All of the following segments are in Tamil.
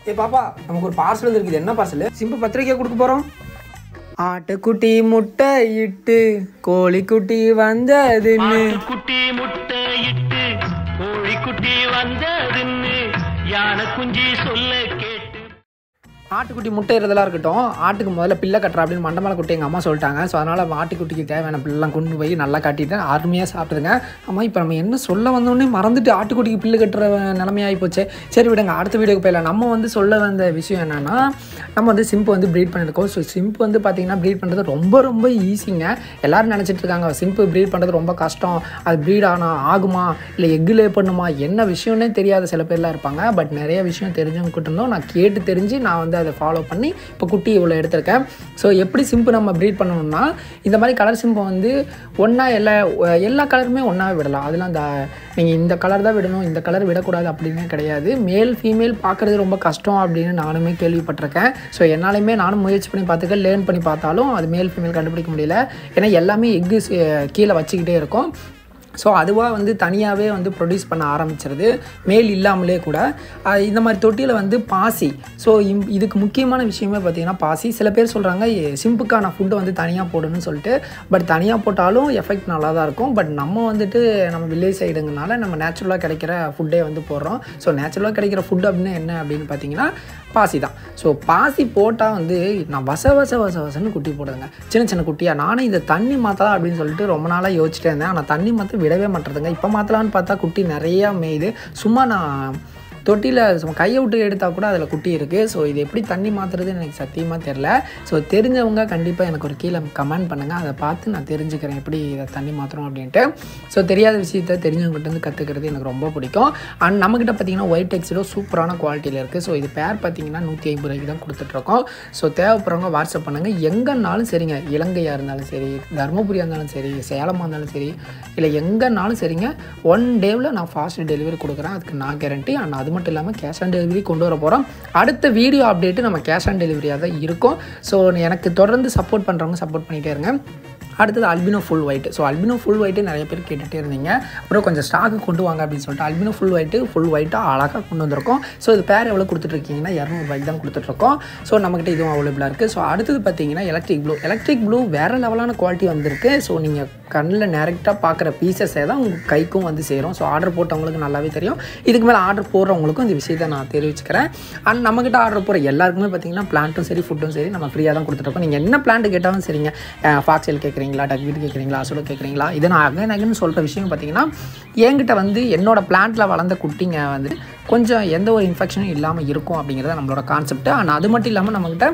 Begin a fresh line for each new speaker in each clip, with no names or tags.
ஏ பாப்பா நமக்கு ஒரு பார்சல் வந்துருக்குது என்ன பார்சல் சிம்பிள் பத்திரிக்கை கொடுக்க போகிறோம் ஆட்டுக்குட்டி முட்டை இட்டு கோழிக்குட்டி வந்ததுன்னு
குட்டி முட்டை இட்டு கோழிக்குட்டி வந்ததுன்னு யானை குஞ்சி சொல்ல கேட்டு
ஆட்டுக்குட்டி முட்டை இதெல்லாம் இருக்கட்டும் ஆட்டுக்கு முதல்ல பிள்ளை கட்டுற அப்படின்னு மண்டமலை குட்டி எங்கள் அம்மா சொல்லிட்டாங்க ஸோ அதனால் ஆட்டுக்குட்டிக்கு தேவையான பிள்ளைலாம் கொண்டு போய் நல்லா காட்டிட்டு அருமையாக சாப்பிடுதுங்க அம்மா இப்போ நம்ம என்ன சொல்ல வந்தோடனே மறந்துட்டு ஆட்டுக்குட்டிக்கு பில்லு கட்டுற நிலைமையாகி போச்சு சரி விடுங்க அடுத்த வீடியோக்கு போயிடலாம் நம்ம வந்து சொல்ல வந்த விஷயம் என்னென்னா நம்ம வந்து சிம்பு வந்து ப்ரீட் பண்ணியிருக்கோம் ஸோ சிம்பு வந்து பார்த்திங்கன்னா ப்ரீட் பண்ணுறது ரொம்ப ரொம்ப ஈஸிங்க எல்லாரும் நினச்சிட்டு இருக்காங்க சிம்பு ப்ரீட் பண்ணுறது ரொம்ப கஷ்டம் அது ப்ரீட் ஆனால் ஆகுமா இல்லை எக்கு லே பண்ணுமா என்ன விஷயம்னே தெரியாத சில பேர்லாம் இருப்பாங்க பட் நிறைய விஷயம் தெரிஞ்சவங்ககிட்ட இருந்தோம் நான் கேட்டு தெரிஞ்சு நான் வந்து அதை ஃபாலோ பண்ணி இப்போ குட்டி இவ்வளோ எடுத்திருக்கேன் ஸோ எப்படி சிம்பு நம்ம ப்ரீட் பண்ணணும்னா இந்த மாதிரி கலர் சிம்பை வந்து ஒன்றா எல்லா எல்லா கலருமே ஒன்றாவே விடலாம் அதெல்லாம் அந்த நீங்கள் இந்த கலர் தான் விடணும் இந்த கலர் விடக்கூடாது அப்படின்னு கிடையாது மேல் ஃபீமேல் பார்க்குறது ரொம்ப கஷ்டம் அப்படின்னு நானுமே கேள்விப்பட்டிருக்கேன் ஸோ என்னாலுமே நானும் முயற்சி பண்ணி பார்த்துக்க லேர்ன் பண்ணி பார்த்தாலும் அது மேல் ஃபீமேல் கண்டுபிடிக்க முடியல ஏன்னா எல்லாமே எக்கு கீழே வச்சுக்கிட்டே இருக்கும் ஸோ அதுவாக வந்து தனியாகவே வந்து ப்ரொடியூஸ் பண்ண ஆரம்பிச்சிருது மேல் இல்லாமலே கூட அஹ் இந்த மாதிரி தொட்டியில் வந்து பாசி ஸோ இம் இதுக்கு முக்கியமான விஷயமே பார்த்தீங்கன்னா பாசி சில பேர் சொல்கிறாங்க சிம்புக்கான ஃபுட்டை வந்து தனியாக போடணும்னு சொல்லிட்டு பட் தனியாக போட்டாலும் எஃபெக்ட் நல்லா தான் இருக்கும் பட் நம்ம வந்துட்டு நம்ம வில்லேஜ் சைடுங்கனால நம்ம நேச்சுரலாக கிடைக்கிற ஃபுட்டே வந்து போடுறோம் ஸோ நேச்சுரலாக கிடைக்கிற ஃபுட் அப்படின்னு என்ன அப்படின்னு பார்த்தீங்கன்னா பாசி தான் ஸோ பாசி போட்டால் வந்து நான் வச வச வச வசன்னு குட்டி போடுதுங்க சின்ன சின்ன குட்டியாக நானும் இந்த தண்ணி மாற்றலாம் அப்படின்னு சொல்லிட்டு ரொம்ப நாளாக யோசிச்சிட்டே இருந்தேன் ஆனால் தண்ணி மாற்ற விடவே மாட்டேறதுங்க இப்போ மாற்றலான்னு பார்த்தா குட்டி நிறையா மேயுது சும்மா நான் தொட்டியில் சும்மா கையை விட்டு எடுத்தால் கூட அதில் குட்டி இருக்குது ஸோ இது எப்படி தண்ணி மாற்றுறதுன்னு எனக்கு சத்தியமாக தெரில ஸோ தெரிஞ்சவங்க கண்டிப்பாக எனக்கு ஒரு கீழே கமெண்ட் பண்ணுங்கள் அதை பார்த்து நான் தெரிஞ்சுக்கிறேன் எப்படி இதை தண்ணி மாற்றுறோம் அப்படின்ட்டு ஸோ தெரியாத விஷயத்த தெரிஞ்சவங்ககிட்ட இருந்து கற்றுக்கிறது எனக்கு ரொம்ப பிடிக்கும் அண்ட் நம்மக்கிட்ட பார்த்தீங்கன்னா ஒயிட் டெக்ஸிடோ சூப்பரான குவாலிட்டியில் இருக்குது ஸோ இது பேர் பார்த்தீங்கன்னா நூற்றி ஐம்பது ரூபாய்க்கு தான் கொடுத்துட்ருக்கோம் ஸோ தேவைப்படுறவங்க வாட்ஸ்அப் பண்ணுங்கள் எங்கேனாலும் சரிங்க இலங்கையாக இருந்தாலும் சரி தருமபுரியாக இருந்தாலும் சரி சேலமாக இருந்தாலும் சரி இல்லை எங்கேனாலும் சரிங்க ஒன் டேவில் நான் ஃபாஸ்ட் டெலிவரி கொடுக்குறேன் அதுக்கு நான் கேரண்டி அண்ட் அது மட்டும் இல்லாமல் கேஷ் ஆன் டெலிவரி கொண்டு வர போகிறோம் அடுத்த வீடியோ அப்டேட்டு நம்ம கேஷ் ஆன் டெலிவரியாக தான் இருக்கும் ஸோ எனக்கு தொடர்ந்து சப்போர்ட் பண்ணுறவங்க சப்போர்ட் பண்ணிகிட்டே இருங்க அடுத்தது albino full white so albino full white நிறைய பேர் கேட்டுகிட்டே இருந்தீங்க அப்புறம் கொஞ்சம் ஸ்டாக்கு கொண்டு வாங்க அப்படின்னு சொல்லிட்டு அல்பினோ ஃபுல் ஒயிட்டு ஃபுல் ஒயிட்டாக அழகாக கொண்டு வந்திருக்கோம் ஸோ இது பேர் எவ்வளோ கொடுத்துட்ருக்கீங்கன்னா இரநூறுபாய்க்கு தான் கொடுத்துட்ருக்கோம் ஸோ நம்மக்கிட்ட இதுவும் அவைலபிளாக இருக்குது ஸோ அடுத்தது பார்த்தீங்கன்னா எலக்ட்ரிக் ப்ளூ எலக்ட்ரிக் ப்ளூ வேறு லெவலான குவாலிட்டி வந்திருக்கு ஸோ நீங்கள் கண்ணில் டேரெக்டாக பார்க்குற பீசஸே தான் உங்கள் கைக்கும் வந்து சேரும் ஸோ ஆர்டர் போட்டவங்களுக்கு நல்லாவே தெரியும் இதுக்கு மேலே ஆர்டர் போடுறவங்களுக்கும் இந்த விஷயத்தை நான் தெரிவிச்சுக்கிறேன் அண்ட் நம்மக்கிட்ட ஆர்டர் போகிற எல்லாருக்குமே பார்த்தீங்கன்னா பிளான்ட்டும் சரி ஃபுட்டும் சரி நம்ம ஃப்ரீயாக தான் கொடுத்துட்ருக்கோம் நீங்கள் என்ன பிளான்ட் கேட்டாலும் சரிங்க ஃபாக்ஸெல் கேட்குறீங்களா டக்வீட் கேட்குறீங்களா அசோலோ கேட்குறீங்களா இதை நான் அகன் அகன் சொல்கிற விஷயம் பார்த்தீங்கன்னா என்கிட்ட வந்து என்னோட பிளான்ட்டில் வளர்ந்த குட்டிங்க வந்துட்டு கொஞ்சம் எந்த ஒரு இன்ஃபெக்ஷனும் இல்லாமல் இருக்கும் அப்படிங்கிறத நம்மளோட கான்செப்ட் அண்ட் அது மட்டும் இல்லாமல் நம்மக்கிட்ட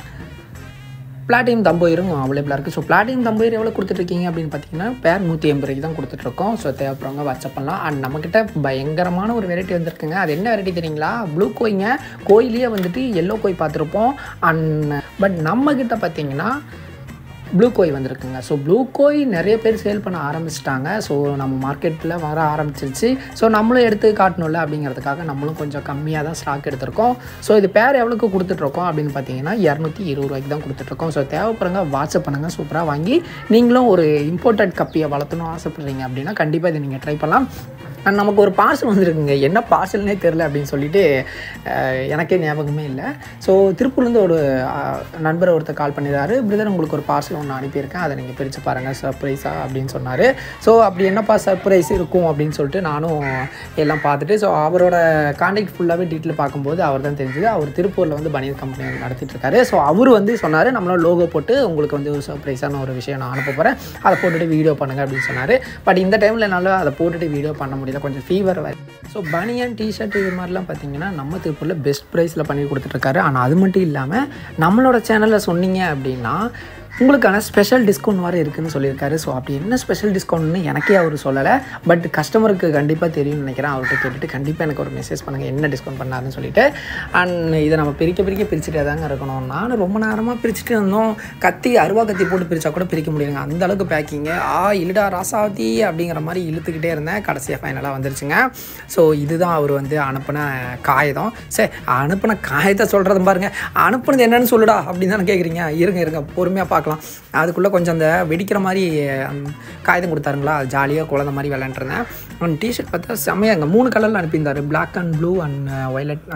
பிளாட்டினம் தம்போயிரும் அவைலபிளாக இருக்குது ஸோ பிளாட்டினம் தம்போயிர் எவ்வளோ கொடுத்துட்ருக்கீங்க அப்படின்னு பார்த்தீங்கன்னா பேர் நூற்றி எண்பது ரூபாய்க்கு தான் கொடுத்துட்ருக்கோம் ஸோ தேவைப்படுறவங்க வாட்ஸ்அப் பண்ணலாம் அண்ட் நம்மக்கிட்ட பயங்கரமான ஒரு வெரைட்டி வந்திருக்குங்க அது என்ன வெரைட்டி தெரியுங்களா ப்ளூ கோயிங்க கோயிலே வந்துட்டு எல்லோ கோய் பார்த்துருப்போம் அண்ட் பட் நம்மக்கிட்ட பார்த்தீங்கன்னா ப்ளூ கோய் வந்திருக்குங்க ஸோ ப்ளூ கோய் நிறைய பேர் சேல் பண்ண ஆரம்பிச்சிட்டாங்க ஸோ நம்ம மார்க்கெட்டில் வர ஆரம்பிச்சிருச்சு ஸோ நம்மளும் எடுத்து காட்டணும்ல அப்படிங்கிறதுக்காக நம்மளும் கொஞ்சம் கம்மியாக தான் ஸ்டாக் எடுத்திருக்கோம் ஸோ இது பேர் எவ்வளோக்கு கொடுத்துட்ருக்கோம் அப்படின்னு பார்த்தீங்கன்னா இரநூத்தி இருபது ரூபாய்க்கு தான் கொடுத்துட்ருக்கோம் ஸோ தேவைப்படுங்க வாட்ஸ்அப் பண்ணுங்கள் சூப்பராக வாங்கி நீங்களும் ஒரு இம்போர்ட்டட் கப்பியை வளர்த்தணும் ஆசைப்படுறீங்க அப்படின்னா கண்டிப்பாக இதை நீங்கள் ட்ரை பண்ணலாம் அண்ட் நமக்கு ஒரு பார்சல் வந்திருக்குங்க என்ன பார்சல்னே தெரில அப்படின்னு சொல்லிட்டு அஹ், எனக்கே ஞாபகமே இல்லை ஸோ திருப்பூர்லேருந்து ஒரு அஹ், நண்பர் ஒருத்தர் கால் பண்ணிடுறாரு பிரதர் உங்களுக்கு ஒரு பார்சல் ஒன்று அனுப்பியிருக்கேன் அதை நீங்கள் பிரித்து பாருங்கள் சர்ப்ரைஸா அப்படின்னு சொன்னார் ஸோ அப்படி என்னப்பா சர்ப்ரைஸ் இருக்கும் அப்படின்னு சொல்லிட்டு நானும் எல்லாம் பார்த்துட்டு ஸோ அவரோட கான்டாக்ட் ஃபுல்லாகவே டீட்டெயில் பார்க்கும்போது அவர் தான் தெரிஞ்சது அவர் திருப்பூரில் வந்து பனியர் கம்பெனி நடத்திட்டு இருக்காரு ஸோ அவர் வந்து சொன்னார் நம்மளோட லோகோ போட்டு உங்களுக்கு வந்து ஒரு சர்ப்ரைஸான ஒரு விஷயம் நான் அனுப்ப போகிறேன் அதை போட்டுட்டு வீடியோ பண்ணுங்க அப்படின்னு சொன்னார் பட் இந்த டைமில் என்னால் அதை போட்டுட்டு வீடியோ பண்ண முடியல கொஞ்சம் ஃபீவர் வேறு ஸோ பனியன் டிஷர்ட் இது மாதிரிலாம் பார்த்தீங்கன்னா நம்ம திருப்பூரில் பெஸ்ட் ப்ரைஸில் பண்ணி கொடுத்துட்ருக்காரு ஆனால் அது மட்டும் இல்லாமல் நம்மளோட சேனலில் சொன்னீங்க அப்படின்னா உங்களுக்கான ஸ்பெஷல் டிஸ்கவுண்ட் மாதிரி இருக்குன்னு சொல்லியிருக்காரு ஸோ அப்படி என்ன ஸ்பெஷல் டிஸ்கவுண்ட்னு எனக்கே அவர் சொல்லலை பட் கஸ்டமருக்கு கண்டிப்பாக தெரியும்னு நினைக்கிறேன் அவர்கிட்ட கேட்டுட்டு கண்டிப்பாக எனக்கு ஒரு மெசேஜ் பண்ணுங்கள் என்ன டிஸ்கவுண்ட் பண்ணாருன்னு சொல்லிட்டு அண்ட் இதை நம்ம பிரிக்க பிரிக்க பிரிச்சுட்டே தாங்க இருக்கணும் நானும் ரொம்ப நேரமாக பிரிச்சுட்டு இருந்தோம் கத்தி அருவா கத்தி போட்டு பிரித்தா கூட பிரிக்க முடியுங்க அந்த அளவுக்கு பேக்கிங்கு ஆ இழுடா ராசாவதி அப்படிங்கிற மாதிரி இழுத்துக்கிட்டே இருந்தேன் கடைசியாக ஃபைனலாக வந்துருச்சுங்க ஸோ இதுதான் அவர் வந்து அனுப்பின காகிதம் சரி அனுப்பின காயத்தை சொல்கிறது பாருங்க அனுப்புனது என்னன்னு சொல்லுடா அப்படின்னு தானே கேட்குறீங்க இருங்க இருங்க பொறுமையாக பார்க்கலாம் அதுக்குள்ளே கொஞ்சம் அந்த வெடிக்கிற மாதிரி அந்த காகிதம் கொடுத்தாருங்களா அது ஜாலியாக குழந்த மாதிரி விளையாண்டுருந்தேன் அண்ட் டிஷர்ட் பார்த்தா செம்மையாங்க மூணு கலரில் அனுப்பியிருந்தார் Black and blue and violet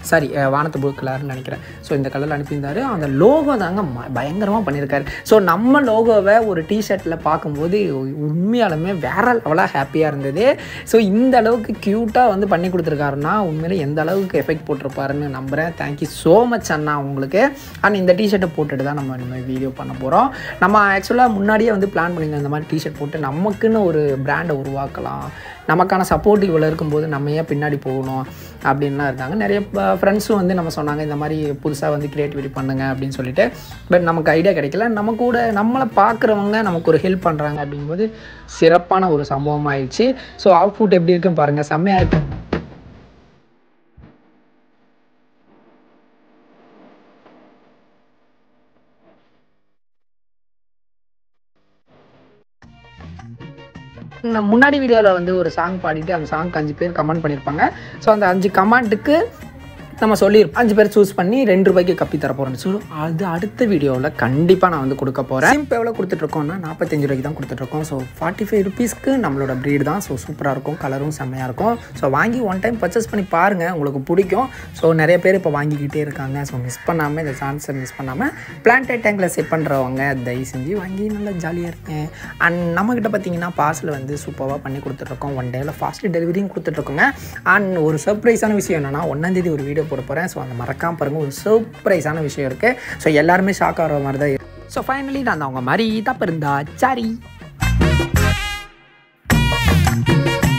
sorry வானத்து ப்ளூ கலர்னு நினைக்கிறேன் ஸோ இந்த கலரில் அனுப்பியிருந்தாரு அந்த லோகோ தாங்க ம- பயங்கரமா பண்ணியிருக்காரு ஸோ நம்ம லோகோவை ஒரு டிஷர்ட்டில் பார்க்கும்போது உண்மையாலுமே வேற லெவலாக ஹாப்பியாக இருந்தது ஸோ இந்த அளவுக்கு க்யூட்டாக வந்து பண்ணி கொடுத்துருக்காருன்னா உண்மையிலே எந்த அளவுக்கு எஃபெக்ட் போட்டிருப்பாருன்னு நம்புகிறேன் தேங்க்யூ ஸோ மச் அண்ணா உங்களுக்கு அண்ட் இந்த டிஷர்ட்டை போட்டுட்டு தான் நம்ம இந்த வீடியோ பண்ண போகிறோம் நம்ம ஆக்சுவலாக முன்னாடியே வந்து பிளான் பண்ணியிருந்தோம் இந்த மாதிரி டிஷர்ட் போட்டு நமக்குன்னு ஒரு பிராண்டை உருவாக்கலாம் நமக்கான சப்போர்ட் இவ்வளோ இருக்கும்போது நம்ம ஏன் பின்னாடி போகணும் அப்படின்லாம் இருந்தாங்க நிறைய ஃப்ரெண்ட்ஸும் வந்து நம்ம சொன்னாங்க இந்த மாதிரி புதுசாக வந்து க்ரியேட்டிவிட்டி பண்ணுங்க அப்படின்னு சொல்லிட்டு பட் நமக்கு ஐடியா கிடைக்கல நம்ம கூட நம்மளை பார்க்குறவங்க நமக்கு ஒரு ஹெல்ப் பண்ணுறாங்க அப்படிங்கும்போது சிறப்பான ஒரு சம்பவம் ஆயிடுச்சு ஸோ அவுட்புட் எப்படி இருக்குன்னு பாருங்கள் செம்மையாக இருக்கு நான் முன்னாடி வீடியோவில் வந்து ஒரு சாங் பாடிட்டு அந்த சாங்க்கு அஞ்சு பேர் கமெண்ட் பண்ணியிருப்பாங்க ஸோ அந்த அஞ்சு கமெண்ட்டுக்கு நம்ம சொல்லியிருப்போம் அஞ்சு பேர் சூஸ் பண்ணி ரெண்டு ரூபாய்க்கு கப்பி தர போகிறோம் ஸோ அது அடுத்த வீடியோவில் கண்டிப்பாக நான் வந்து கொடுக்க போகிறேன் இப்போ எவ்வளோ கொடுத்துட்ருக்கோம்னா நாற்பத்தஞ்சு ரூபாய்க்கு தான் கொடுத்துட்ருக்கோம் ஸோ ஃபார்ட்டி ஃபைவ் ருபீஸ்க்கு நம்மளோட ப்ரீட் தான் ஸோ சூப்பராக இருக்கும் கலரும் செம்மையாக இருக்கும் ஸோ வாங்கி ஒன் டைம் பர்ச்சேஸ் பண்ணி பாருங்கள் உங்களுக்கு பிடிக்கும் ஸோ நிறைய பேர் இப்போ வாங்கிக்கிட்டே இருக்காங்க ஸோ மிஸ் பண்ணாமல் இந்த சான்ஸை மிஸ் பண்ணாமல் பிளான்டேட் டேங்கில் செட் பண்ணுறவங்க தயவு செஞ்சு வாங்கி நல்லா ஜாலியாக இருக்கேன் அண்ட் நம்மக்கிட்ட பார்த்தீங்கன்னா பார்சல் வந்து சூப்பராக பண்ணி கொடுத்துட்ருக்கோம் ஒன் டேவில் ஃபாஸ்ட் டெலிவரியும் கொடுத்துட்ருக்கோங்க அண்ட் ஒரு சர்ப்ரைஸான விஷயம் என்னென்னா ஒன்றாந்தேதி ஒரு வீடியோ போட போகிறேன் ஸோ அந்த மறக்காம பாருங்கள் ஒரு சர்ப்ரைஸான விஷயம் இருக்குது ஸோ எல்லாருமே ஷாக் ஆகிற மாதிரி தான் ஸோ ஃபைனலி நான் அவங்க மாதிரி தப்பு இருந்தா சரி